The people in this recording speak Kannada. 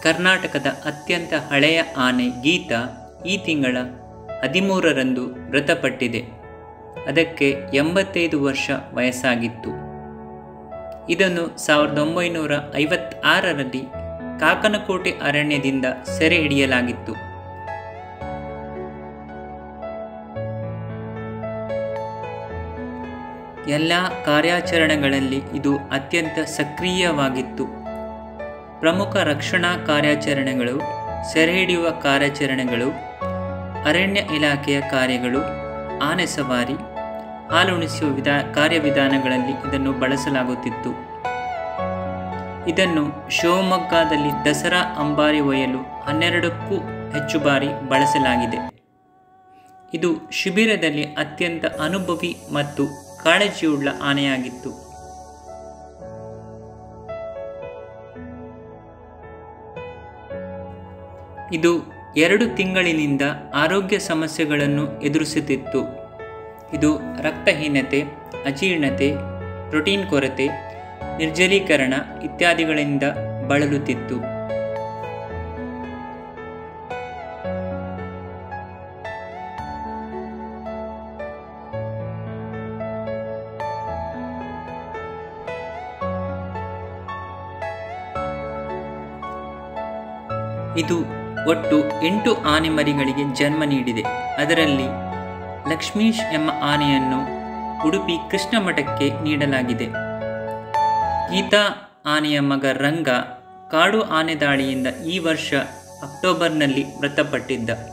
ಕರ್ನಾಟಕದ ಅತ್ಯಂತ ಹಳೆಯ ಆನೆ ಗೀತ ಈ ತಿಂಗಳ ಹದಿಮೂರರಂದು ಮೃತಪಟ್ಟಿದೆ ಅದಕ್ಕೆ ಎಂಬತ್ತೈದು ವರ್ಷ ವಯಸ್ಸಾಗಿತ್ತು ಇದನ್ನು ಸಾವಿರದ ಒಂಬೈನೂರ ಐವತ್ತಾರರಲ್ಲಿ ಕಾಕನಕೋಟೆ ಅರಣ್ಯದಿಂದ ಸೆರೆ ಹಿಡಿಯಲಾಗಿತ್ತು ಎಲ್ಲ ಕಾರ್ಯಾಚರಣೆಗಳಲ್ಲಿ ಇದು ಅತ್ಯಂತ ಸಕ್ರಿಯವಾಗಿತ್ತು ಪ್ರಮುಖ ರಕ್ಷಣಾ ಕಾರ್ಯಾಚರಣೆಗಳು ಸೆರೆ ಹಿಡಿಯುವ ಕಾರ್ಯಾಚರಣೆಗಳು ಅರಣ್ಯ ಇಲಾಖೆಯ ಕಾರ್ಯಗಳು ಆನೆ ಸವಾರಿ ಹಾಲುಣಿಸುವ ವಿಧಾ ಕಾರ್ಯವಿಧಾನಗಳಲ್ಲಿ ಇದನ್ನು ಬಳಸಲಾಗುತ್ತಿತ್ತು ಇದನ್ನು ಶಿವಮೊಗ್ಗದಲ್ಲಿ ದಸರಾ ಅಂಬಾರಿ ಒಯ್ಯಲು ಹನ್ನೆರಡಕ್ಕೂ ಹೆಚ್ಚು ಬಾರಿ ಬಳಸಲಾಗಿದೆ ಇದು ಶಿಬಿರದಲ್ಲಿ ಅತ್ಯಂತ ಅನುಭವಿ ಮತ್ತು ಕಾಳಜಿಯುಳ್ಳ ಆನೆಯಾಗಿತ್ತು ಇದು ಎರಡು ತಿಂಗಳಿನಿಂದ ಆರೋಗ್ಯ ಸಮಸ್ಯೆಗಳನ್ನು ಎದುರಿಸುತ್ತಿತ್ತು ಇದು ರಕ್ತಹೀನತೆ ಅಜೀರ್ಣತೆ ಪ್ರೋಟೀನ್ ಕೊರತೆ ನಿರ್ಜಲೀಕರಣ ಇತ್ಯಾದಿಗಳಿಂದ ಬಳಲುತ್ತಿತ್ತು ಇದು ಒಟ್ಟು ಎಂಟು ಆನೆ ಮರಿಗಳಿಗೆ ಜನ್ಮ ನೀಡಿದೆ ಅದರಲ್ಲಿ ಲಕ್ಷ್ಮೀಶ್ ಎಂಬ ಆನೆಯನ್ನು ಉಡುಪಿ ಕೃಷ್ಣ ಮಠಕ್ಕೆ ನೀಡಲಾಗಿದೆ ಗೀತಾ ಆನೆಯ ಮಗ ರಂಗ ಕಾಡು ಆನೆ ದಾಳಿಯಿಂದ ಈ ವರ್ಷ ಅಕ್ಟೋಬರ್ನಲ್ಲಿ ಮೃತಪಟ್ಟಿದ್ದ